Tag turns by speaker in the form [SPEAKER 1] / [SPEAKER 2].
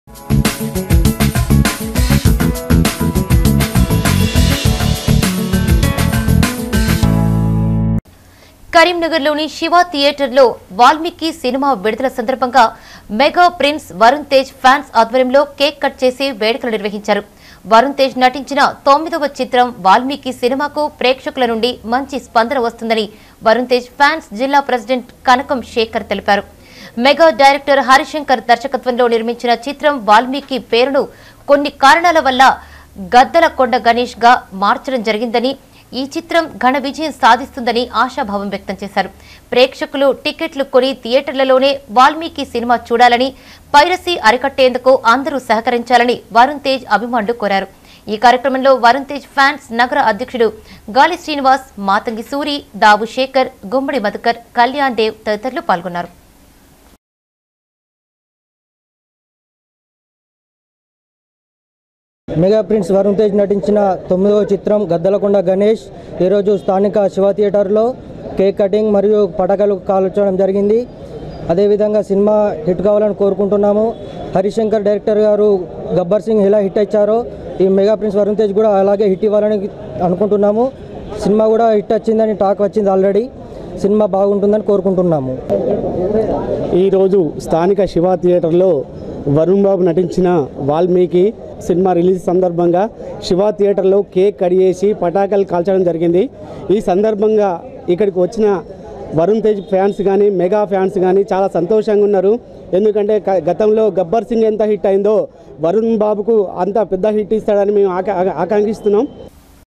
[SPEAKER 1] కరీంనగర్లోని శివ థియేటర్లో వాల్మీకి సినిమా విడుదల సందర్భంగా mega prince Varun Tej fans ఆధ్వర్యంలో కేక్ కట్ చేసి వేడుకలు నిర్వహించారు వరుణ్ తేజ్ నటించిన తొమ్మిదవ చిత్రం వాల్మీకి సినిమాకు ప్రేక్షకుల నుండి మంచి స్పందన వస్తుందని వరుణ్ తేజ్ ఫ్యాన్స్ జిల్లా ప్రెసిడెంట్ కనకం శేఖర్ తెలిపారు మెగా డైరెక్టర్ హరిశంకర్ దర్శకత్వంలో నిర్మించిన చిత్రం వాల్మీకి పేరును కొన్ని కారణాల వల్ల గద్దల కొండ గణేష్ గా మార్చడం జరిగిందని ఈ చిత్రం ఘన విజయం సాధిస్తుందని ఆశాభావం వ్యక్తం చేశారు ప్రేక్షకులు టికెట్లు కొని థియేటర్లలోనే వాల్మీకి సినిమా చూడాలని పైరసీ అరికట్టేందుకు అందరూ సహకరించాలని వరుణ్ తేజ్ అభిమానులు కోరారు ఈ కార్యక్రమంలో వరుణ్ తేజ్ ఫ్యాన్స్ నగర అధ్యక్షుడు గాలి శ్రీనివాస్ మాతంగి సూరి దావు శేఖర్ గుమ్మడి మధుకర్ కళ్యాణ్ దేవ్ తదితరులు పాల్గొన్నారు
[SPEAKER 2] మెగా ప్రిన్స్ వరుణ్ తేజ్ నటించిన తొమ్మిదవ చిత్రం గద్దలకొండ గణేష్ ఈరోజు స్థానిక శివ థియేటర్లో కేక్ కటింగ్ మరియు పటాకాలు కాల్చడం జరిగింది అదేవిధంగా సినిమా హిట్ కావాలని కోరుకుంటున్నాము హరిశంకర్ డైరెక్టర్ గారు గబ్బర్ సింగ్ ఎలా హిట్ ఇచ్చారో ఈ మెగా ప్రిన్స్ వరుణ్ తేజ్ కూడా అలాగే హిట్ ఇవ్వాలని అనుకుంటున్నాము సినిమా కూడా హిట్ వచ్చిందని టాక్ వచ్చింది ఆల్రెడీ సినిమా బాగుంటుందని కోరుకుంటున్నాము
[SPEAKER 3] ఈరోజు స్థానిక శివ థియేటర్లో వరుణ్ బాబు నటించిన వాల్మీకి సినిమా రిలీజ్ సందర్భంగా శివ థియేటర్లో కేక్ కడిగేసి పటాకాలు కాల్చడం జరిగింది ఈ సందర్భంగా ఇక్కడికి వచ్చిన వరుణ్ తేజ్ ఫ్యాన్స్ కానీ మెగా ఫ్యాన్స్ కానీ చాలా సంతోషంగా ఉన్నారు ఎందుకంటే క- గతంలో గబ్బర్ సింగ్ ఎంత హిట్ అయిందో వరుణ్ బాబుకు అంత పెద్ద హిట్ ఇస్తాడని మేము ఆకా ఆకాంక్షిస్తున్నాం